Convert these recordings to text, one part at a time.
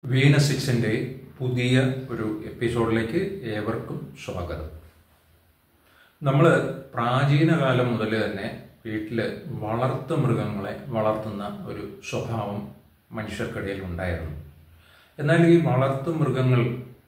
വീന സിക്സിൻ്റെ പുതിയ ഒരു എപ്പിസോഡിലേക്ക് ഏവർക്കും സ്വാഗതം നമ്മൾ പ്രാചീന കാലം മുതൽ തന്നെ വീട്ടിൽ വളർത്തു മൃഗങ്ങളെ വളർത്തുന്ന ഒരു സ്വഭാവം മനുഷ്യർക്കിടയിൽ ഉണ്ടായിരുന്നു എന്നാൽ ഈ വളർത്തു മൃഗങ്ങൾ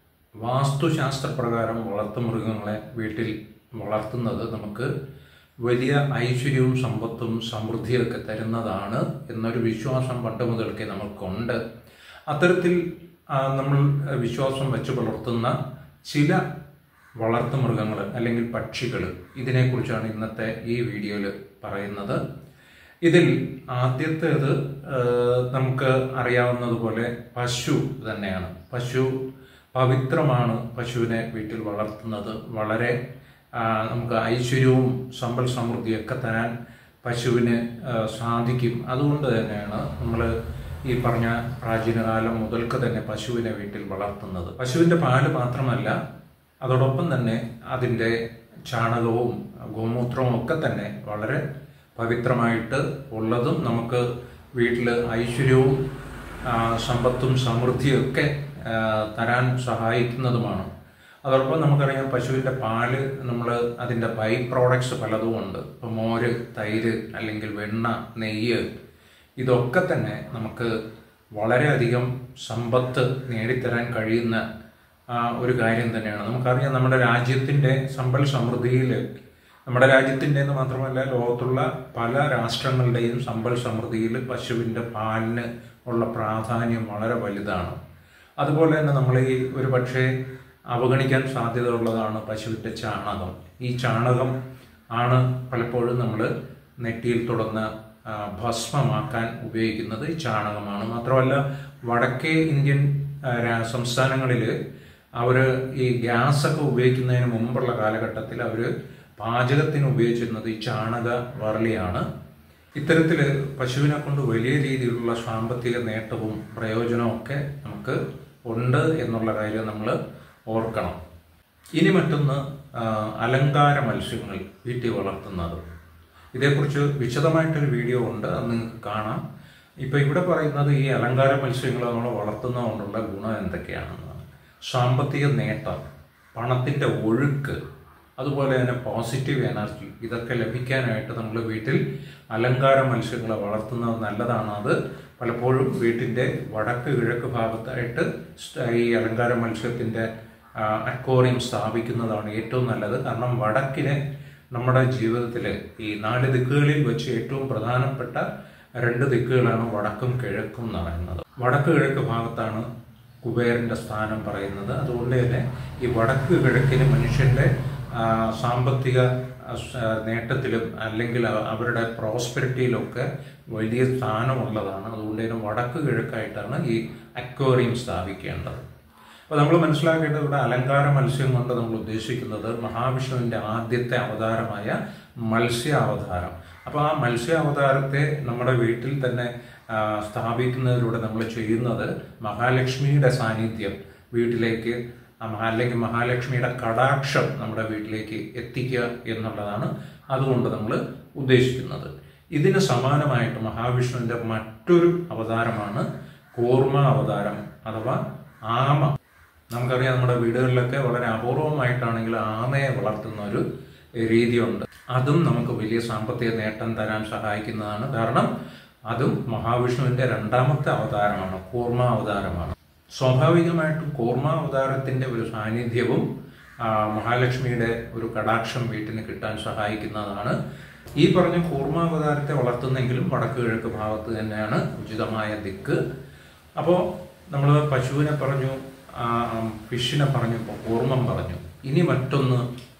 വാസ്തുശാസ്ത്രപ്രകാരം വളർത്തു മൃഗങ്ങളെ വീട്ടിൽ വളർത്തുന്നത് നമുക്ക് വലിയ ഐശ്വര്യവും സമ്പത്തും സമൃദ്ധിയൊക്കെ തരുന്നതാണ് എന്നൊരു വിശ്വാസം പണ്ട് മുതൽക്കേ നമുക്കുണ്ട് അത്തരത്തിൽ ആ, നമ്മൾ വിശ്വാസം വെച്ച് പുലർത്തുന്ന ചില വളർത്തു മൃഗങ്ങൾ അല്ലെങ്കിൽ പക്ഷികൾ ഇതിനെക്കുറിച്ചാണ് ഇന്നത്തെ ഈ വീഡിയോയിൽ പറയുന്നത് ഇതിൽ ആദ്യത്തേത് ആ, നമുക്ക് അറിയാവുന്നതുപോലെ പശു തന്നെയാണ് പശു പവിത്രമാണ് പശുവിനെ വീട്ടിൽ വളർത്തുന്നത് വളരെ ആ, നമുക്ക് ഐശ്വര്യവും സമ്പൽ സമൃദ്ധിയൊക്കെ തരാൻ പശുവിന് ആ, സാധിക്കും അതുകൊണ്ട് തന്നെയാണ് നമ്മൾ ഈ പറഞ്ഞ പ്രാചീനകാലം മുതൽക്ക് തന്നെ പശുവിനെ വീട്ടിൽ വളർത്തുന്നത് പശുവിൻ്റെ പാല് മാത്രമല്ല അതോടൊപ്പം തന്നെ അതിൻ്റെ ചാണകവും ഗോമൂത്രവും ഒക്കെ തന്നെ വളരെ പവിത്രമായിട്ട് ഉള്ളതും നമുക്ക് വീട്ടിൽ ഐശ്വര്യവും ആ, സമ്പത്തും സമൃദ്ധിയും ഒക്കെ ആ, തരാൻ സഹായിക്കുന്നതുമാണ് അതോടൊപ്പം നമുക്കറിയാം പശുവിൻ്റെ പാല് നമ്മൾ അതിൻ്റെ ബൈ പ്രോഡക്ട്സ് പലതും ഉണ്ട് ഇപ്പോൾ മോര് തൈര് അല്ലെങ്കിൽ വെണ്ണ നെയ്യ് ഇതൊക്കെ തന്നെ നമുക്ക് വളരെയധികം സമ്പത്ത് നേടിത്തരാൻ കഴിയുന്ന ആ, ഒരു കാര്യം തന്നെയാണ് നമുക്കറിയാം നമ്മുടെ രാജ്യത്തിൻ്റെ സമ്പൽ സമൃദ്ധിയിൽ നമ്മുടെ രാജ്യത്തിൻ്റെ എന്ന് മാത്രമല്ല ലോകത്തുള്ള പല രാഷ്ട്രങ്ങളുടെയും സമ്പൽ സമൃദ്ധിയിൽ പശുവിൻ്റെ പാലിന് ഉള്ള പ്രാധാന്യം വളരെ വലുതാണ് അതുപോലെ തന്നെ നമ്മൾ ഈ ഒരു പക്ഷേ അവഗണിക്കാൻ സാധ്യതയുള്ളതാണ് പശുവിൻ്റെ ചാണകം ഈ ചാണകം ആണ് പലപ്പോഴും നമ്മൾ നെറ്റിയിൽ തുടർന്ന് ആ, ഭസ്മമാക്കാൻ ഉപയോഗിക്കുന്നത് ഈ ചാണകമാണ് മാത്രമല്ല വടക്കേ ഇന്ത്യൻ ആ, രാ- സംസ്ഥാനങ്ങളിൽ അവർ ഈ ഗ്യാസൊക്കെ ഉപയോഗിക്കുന്നതിന് മുമ്പുള്ള കാലഘട്ടത്തിൽ അവർ പാചകത്തിന് ഉപയോഗിച്ചിരുന്നത് ഈ ചാണക വറളിയാണ് ഇത്തരത്തിൽ പശുവിനെ കൊണ്ട് വലിയ രീതിയിലുള്ള സാമ്പത്തിക നേട്ടവും പ്രയോജനവും ഒക്കെ നമുക്ക് ഉണ്ട് എന്നുള്ള കാര്യം നമ്മൾ ഓർക്കണം ഇനി മറ്റൊന്ന് ആ, അലങ്കാര മത്സ്യങ്ങൾ വീട്ടിൽ വളർത്തുന്നത് ഇതേക്കുറിച്ച് വിശദമായിട്ടൊരു വീഡിയോ ഉണ്ട് അത് നിങ്ങൾക്ക് കാണാം ഇപ്പൊ ഇവിടെ പറയുന്നത് ഈ അലങ്കാര മത്സ്യങ്ങൾ നമ്മൾ വളർത്തുന്നത് കൊണ്ടുള്ള ഗുണം എന്തൊക്കെയാണെന്നാണ് സാമ്പത്തിക നേട്ടം പണത്തിന്റെ ഒഴുക്ക് അതുപോലെ തന്നെ പോസിറ്റീവ് എനർജി ഇതൊക്കെ ലഭിക്കാനായിട്ട് നമ്മൾ വീട്ടിൽ അലങ്കാര മത്സ്യങ്ങളെ വളർത്തുന്നത് നല്ലതാണ് അത് പലപ്പോഴും വീട്ടിൻ്റെ വടക്ക് കിഴക്ക് ഭാഗത്തായിട്ട് സ്റ്റ- ഈ അലങ്കാര മത്സ്യത്തിൻ്റെ അക്വോറിയം സ്ഥാപിക്കുന്നതാണ് ഏറ്റവും നല്ലത് കാരണം വടക്കിന് നമ്മുടെ ജീവിതത്തിൽ ഈ നാല് ദിക്കുകളിൽ വെച്ച് ഏറ്റവും പ്രധാനപ്പെട്ട രണ്ട് ദിക്കുകളാണ് വടക്കും കിഴക്കും എന്ന് പറയുന്നത് വടക്ക് കിഴക്ക് ഭാഗത്താണ് കുബേരന്റെ സ്ഥാനം പറയുന്നത് അതുകൊണ്ട് തന്നെ ഈ വടക്ക് കിഴക്കിന് മനുഷ്യന്റെ ആ, സാമ്പത്തിക ആ, സ- നേട്ടത്തിലും അല്ലെങ്കിൽ അവ- അവരുടെ പ്രോസ്പെരിറ്റിയിലൊക്കെ വലിയ സ്ഥാനമുള്ളതാണ് അതുകൊണ്ട് തന്നെ വടക്ക് കിഴക്കായിട്ടാണ് ഈ അക്വേറിയം സ്ഥാപിക്കേണ്ടത് അപ്പോൾ നമ്മൾ മനസ്സിലാക്കേണ്ടത് ഇവിടെ അലങ്കാര മത്സ്യം കൊണ്ട് നമ്മൾ ഉദ്ദേശിക്കുന്നത് മഹാവിഷ്ണുവിന്റെ ആദ്യത്തെ അവതാരമായ മത്സ്യാവതാരം അപ്പോൾ ആ മത്സ്യാവതാരത്തെ നമ്മുടെ വീട്ടിൽ തന്നെ ആ, സ്ഥാപിക്കുന്നതിലൂടെ നമ്മൾ ചെയ്യുന്നത് മഹാലക്ഷ്മിയുടെ സാന്നിധ്യം വീട്ടിലേക്ക് ആ മഹാ- അല്ലെങ്കിൽ മഹാലക്ഷ്മിയുടെ കടാക്ഷം നമ്മുടെ വീട്ടിലേക്ക് എത്തിക്കുക എന്നുള്ളതാണ് അതുകൊണ്ട് നമ്മൾ ഉദ്ദേശിക്കുന്നത് ഇതിന് സമാനമായിട്ട് മഹാവിഷ്ണുവിന്റെ മറ്റൊരു അവതാരമാണ് കൂർമ്മ അവതാരം അഥവാ ആമ നമുക്കറിയാം നമ്മുടെ വീടുകളിലൊക്കെ വളരെ അപൂർവമായിട്ടാണെങ്കിൽ ആമയെ വളർത്തുന്ന ഒരു രീതിയുണ്ട് അതും നമുക്ക് വലിയ സാമ്പത്തിക നേട്ടം തരാൻ സഹായിക്കുന്നതാണ് കാരണം അതും മഹാവിഷ്ണുവിന്റെ രണ്ടാമത്തെ അവതാരമാണ് കൂർമ്മ അവതാരമാണ് സ്വാഭാവികമായിട്ടും കൂർമ്മ അവതാരത്തിന്റെ ഒരു സാന്നിധ്യവും ആ, മഹാലക്ഷ്മിയുടെ ഒരു കടാക്ഷം വീട്ടിന് കിട്ടാൻ സഹായിക്കുന്നതാണ് ഈ പറഞ്ഞ കൂർമ്മ അവതാരത്തെ വളർത്തുന്നെങ്കിലും വടക്ക് കിഴക്ക് ഭാഗത്ത് തന്നെയാണ് ഉചിതമായ ദിക്ക് അപ്പോൾ നമ്മൾ പശുവിനെ പറഞ്ഞു ആ, ഫിഷിനെ പറഞ്ഞു ഇപ്പോൾ കൂർമ്മം പറഞ്ഞു ഇനി മറ്റൊന്ന്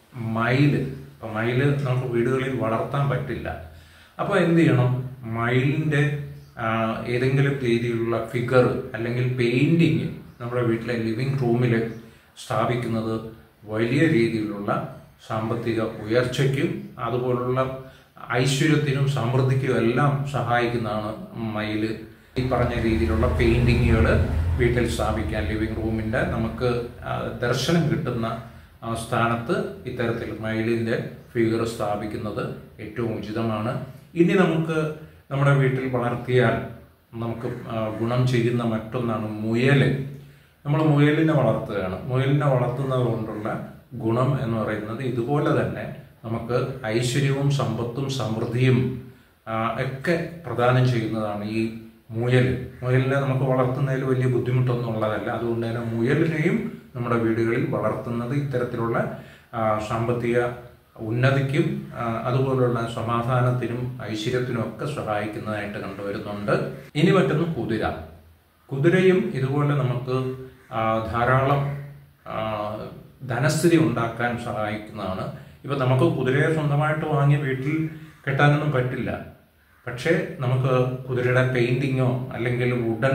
മയില് ഇപ്പം മയില് നമുക്ക് വീടുകളിൽ വളർത്താൻ പറ്റില്ല അപ്പോൾ എന്ത് ചെയ്യണം മയിലിൻ്റെ ഏതെങ്കിലും രീതിയിലുള്ള ഫിഗർ അല്ലെങ്കിൽ പെയിൻറ്റിങ് നമ്മുടെ വീട്ടിലെ ലിവിങ് റൂമിൽ സ്ഥാപിക്കുന്നത് വലിയ രീതിയിലുള്ള സാമ്പത്തിക ഉയർച്ചയ്ക്കും അതുപോലുള്ള ഐശ്വര്യത്തിനും സമൃദ്ധിക്കും എല്ലാം സഹായിക്കുന്നതാണ് മയിൽ ഈ പറഞ്ഞ രീതിയിലുള്ള പെയിന്റിങ്ങുകൾ വീട്ടിൽ സ്ഥാപിക്കാൻ ലിവിങ് റൂമിൻ്റെ നമുക്ക് ആ, ദർശനം കിട്ടുന്ന ആ സ്ഥാനത്ത് ഇത്തരത്തിൽ മയിലിൻ്റെ ഫിഗർ സ്ഥാപിക്കുന്നത് ഏറ്റവും ഉചിതമാണ് ഇനി നമുക്ക് നമ്മുടെ വീട്ടിൽ വളർത്തിയാൽ നമുക്ക് ആ, ഗുണം ചെയ്യുന്ന മറ്റൊന്നാണ് മുയൽ നമ്മൾ മുയലിനെ വളർത്തുകയാണ് മുയലിനെ വളർത്തുന്നത് കൊണ്ടുള്ള ഗുണം എന്ന് പറയുന്നത് ഇതുപോലെ തന്നെ നമുക്ക് ഐശ്വര്യവും സമ്പത്തും സമൃദ്ധിയും ആ, ഒക്കെ പ്രദാനം ചെയ്യുന്നതാണ് ഈ മുയൽ മുയലിനെ നമുക്ക് വളർത്തുന്നതിൽ വലിയ ബുദ്ധിമുട്ടൊന്നും ഉള്ളതല്ല അതുകൊണ്ട് തന്നെ മുയലിനെയും നമ്മുടെ വീടുകളിൽ വളർത്തുന്നത് ഇത്തരത്തിലുള്ള ആ, സാമ്പത്തിക ഉന്നതിക്കും ആ, അതുപോലുള്ള സമാധാനത്തിനും ഐശ്വര്യത്തിനും ഒക്കെ സഹായിക്കുന്നതായിട്ട് കണ്ടുവരുന്നുണ്ട് ഇനി മറ്റൊന്ന് കുതിര കുതിരയും ഇതുപോലെ നമുക്ക് ആ, ധാരാളം ആ, ധനസ്ഥിതി ഉണ്ടാക്കാൻ സഹായിക്കുന്നതാണ് ഇപ്പം നമുക്ക് കുതിരയെ സ്വന്തമായിട്ട് വാങ്ങി വീട്ടിൽ കെട്ടാനൊന്നും പറ്റില്ല പക്ഷേ നമുക്ക് കുതിരയുടെ പെയിന്റിങ്ങോ അല്ലെങ്കിൽ വുഡൻ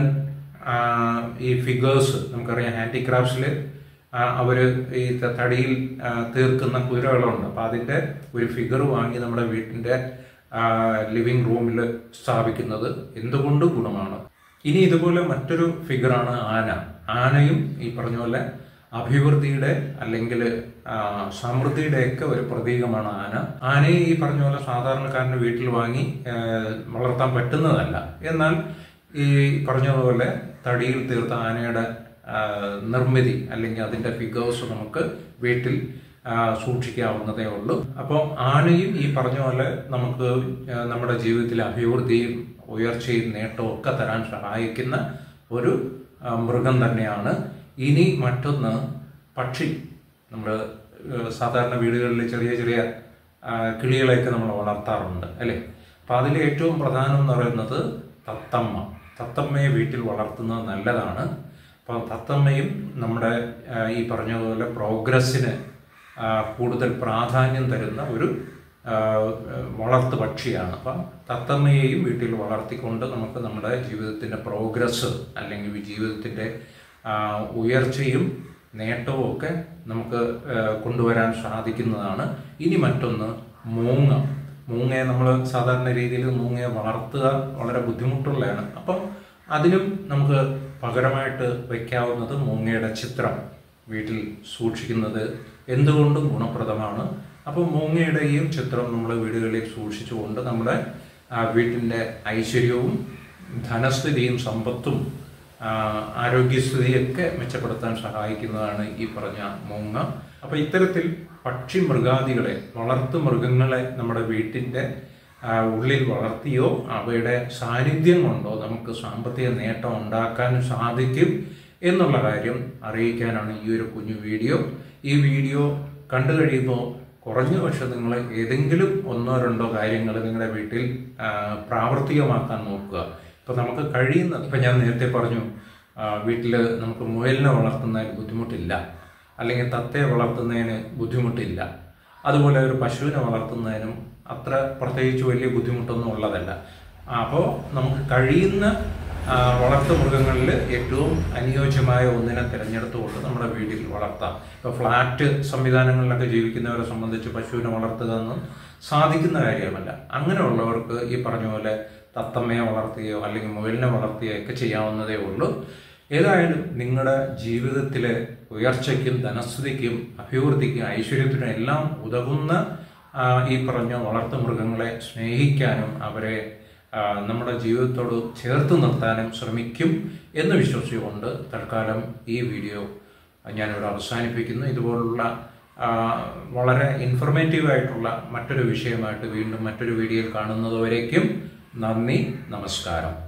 ഈ ഫിഗേഴ്സ് നമുക്കറിയാം ഹാൻഡിക്രാഫ്റ്റ്സിൽ അവർ ഈ ത- തടിയിൽ ആ, തീർക്കുന്ന കുതിരകളുണ്ട് അപ്പം അതിൻ്റെ ഒരു ഫിഗർ വാങ്ങി നമ്മുടെ വീട്ടിൻ്റെ ലിവിങ് റൂമിൽ സ്ഥാപിക്കുന്നത് എന്തുകൊണ്ട് ഗുണമാണ് ഇനി ഇതുപോലെ മറ്റൊരു ഫിഗറാണ് ആന ആനയും ഈ പറഞ്ഞ പോലെ അഭിവൃദ്ധിയുടെ അല്ലെങ്കിൽ ആ, സമൃദ്ധിയുടെയൊക്കെ ഒരു പ്രതീകമാണ് ആന ആനയെ ഈ പറഞ്ഞ പോലെ സാധാരണക്കാരന് വീട്ടിൽ വാങ്ങി ആ, വളർത്താൻ പറ്റുന്നതല്ല എന്നാൽ ഈ പറഞ്ഞതുപോലെ തടിയിൽ തീർത്ത ആനയുടെ ആ, നിർമ്മിതി അല്ലെങ്കിൽ അതിന്റെ ഫിഗേഴ്സ് നമുക്ക് വീട്ടിൽ ആ, സൂക്ഷിക്കാവുന്നതേ ഉള്ളൂ അപ്പോൾ ആനയും ഈ പറഞ്ഞ പോലെ നമുക്ക് ആ, നമ്മുടെ ജീവിതത്തിലെ അഭിവൃദ്ധിയും ഉയർച്ചയും നേട്ടവും ഒക്കെ തരാൻ സഹായിക്കുന്ന ഒരു ആ, മൃഗം തന്നെയാണ് ഇനി മറ്റൊന്ന് പക്ഷി നമ്മൾ സാധാരണ വീടുകളിൽ ചെറിയ ചെറിയ ആ, കിളികളെയൊക്കെ നമ്മൾ വളർത്താറുണ്ട് അല്ലേ അപ്പം അതിൽ ഏറ്റവും പ്രധാനം എന്ന് പറയുന്നത് തത്തമ്മ തത്തമ്മയെ വീട്ടിൽ വളർത്തുന്നത് നല്ലതാണ് അപ്പം തത്തമ്മയും നമ്മുടെ ആ, ഈ പറഞ്ഞതുപോലെ പ്രോഗ്രസ്സിന് ആ, കൂടുതൽ പ്രാധാന്യം തരുന്ന ഒരു ആ, വളർത്തു പക്ഷിയാണ് അപ്പം തത്തമ്മയെയും വീട്ടിൽ വളർത്തിക്കൊണ്ട് നമുക്ക് നമ്മുടെ ജീവിതത്തിൻ്റെ പ്രോഗ്രസ് അല്ലെങ്കിൽ ജീവിതത്തിൻ്റെ ആ, ഉയർച്ചയും നേട്ടവും ഒക്കെ നമുക്ക് ആ, കൊണ്ടുവരാൻ സാധിക്കുന്നതാണ് ഇനി മറ്റൊന്ന് മൂങ്ങ മൂങ്ങയെ നമ്മൾ സാധാരണ രീതിയിൽ മൂങ്ങയെ വളർത്തുക വളരെ ബുദ്ധിമുട്ടുള്ളതാണ് അപ്പം അതിനും നമുക്ക് പകരമായിട്ട് വയ്ക്കാവുന്നത് മൂങ്ങയുടെ ചിത്രം വീട്ടിൽ സൂക്ഷിക്കുന്നത് എന്തുകൊണ്ടും ഗുണപ്രദമാണ് അപ്പോൾ മൂങ്ങയുടെയും ചിത്രം നമ്മൾ വീടുകളിൽ സൂക്ഷിച്ചുകൊണ്ട് നമ്മുടെ ആ, വീട്ടിൻ്റെ ഐശ്വര്യവും ധനസ്ഥിതിയും സമ്പത്തും ആ, ആരോഗ്യസ്ഥിതിയൊക്കെ മെച്ചപ്പെടുത്താൻ സഹായിക്കുന്നതാണ് ഈ പറഞ്ഞ മൂങ്ങ അപ്പോൾ ഇത്തരത്തിൽ പക്ഷി മൃഗാദികളെ വളർത്തു മൃഗങ്ങളെ നമ്മുടെ വീട്ടിൻ്റെ ആ, ഉള്ളിൽ വളർത്തിയോ അവയുടെ സാന്നിധ്യം കൊണ്ടോ നമുക്ക് സാമ്പത്തിക നേട്ടം ഉണ്ടാക്കാൻ സാധിക്കും എന്നുള്ള കാര്യം അറിയിക്കാനാണ് ഈ ഒരു കുഞ്ഞു വീഡിയോ ഈ വീഡിയോ കണ്ടു കഴിയുമ്പോൾ കുറഞ്ഞ പക്ഷം നിങ്ങൾ ഏതെങ്കിലും ഒന്നോ രണ്ടോ കാര്യങ്ങൾ നിങ്ങളുടെ വീട്ടിൽ ആ, പ്രാവർത്തികമാക്കാൻ നോക്കുക ഇപ്പം നമുക്ക് കഴിയുന്ന ഇപ്പം ഞാൻ നേരത്തെ പറഞ്ഞു വീട്ടിൽ നമുക്ക് മുയലിനെ വളർത്തുന്നതിന് ബുദ്ധിമുട്ടില്ല അല്ലെങ്കിൽ തത്തയെ വളർത്തുന്നതിന് ബുദ്ധിമുട്ടില്ല അതുപോലെ ഒരു പശുവിനെ വളർത്തുന്നതിനും അത്ര പ്രത്യേകിച്ച് വലിയ ബുദ്ധിമുട്ടൊന്നും ഉള്ളതല്ല അപ്പോൾ നമുക്ക് കഴിയുന്ന ആ, വളർത്തു മൃഗങ്ങളിൽ ഏറ്റവും അനുയോജ്യമായ ഒന്നിനെ തിരഞ്ഞെടുത്തുകൊണ്ട് നമ്മുടെ വീട്ടിൽ വളർത്താം ഇപ്പോൾ ഫ്ലാറ്റ് സംവിധാനങ്ങളിലൊക്കെ ജീവിക്കുന്നവരെ സംബന്ധിച്ച് പശുവിനെ വളർത്തുക എന്ന് സാധിക്കുന്ന കാര്യമല്ല അങ്ങനെയുള്ളവർക്ക് ഈ പറഞ്ഞ പോലെ തത്തമ്മയെ വളർത്തുകയോ അല്ലെങ്കിൽ മുയലിനെ വളർത്തുകയോ ഒക്കെ ചെയ്യാവുന്നതേ ഉള്ളൂ ഏതായാലും നിങ്ങളുടെ ജീവിതത്തിലെ ഉയർച്ചയ്ക്കും ധനസ്ഥിതിക്കും അഭിവൃദ്ധിക്കും ഐശ്വര്യത്തിനും എല്ലാം ഉതകുന്ന ആ, ഈ പറഞ്ഞ വളർത്തു മൃഗങ്ങളെ സ്നേഹിക്കാനും അവരെ ആ, നമ്മുടെ ജീവിതത്തോട് ചേർത്ത് നിർത്താനും ശ്രമിക്കും എന്ന് വിശ്വസിച്ചുകൊണ്ട് തൽക്കാലം ഈ വീഡിയോ ഞാനിവിടെ അവസാനിപ്പിക്കുന്നു ഇതുപോലുള്ള ആ, വളരെ ഇൻഫർമേറ്റീവ് ആയിട്ടുള്ള മറ്റൊരു വിഷയമായിട്ട് വീണ്ടും മറ്റൊരു വീഡിയോയിൽ കാണുന്നതുവരേക്കും നന്ദി നമസ്കാരം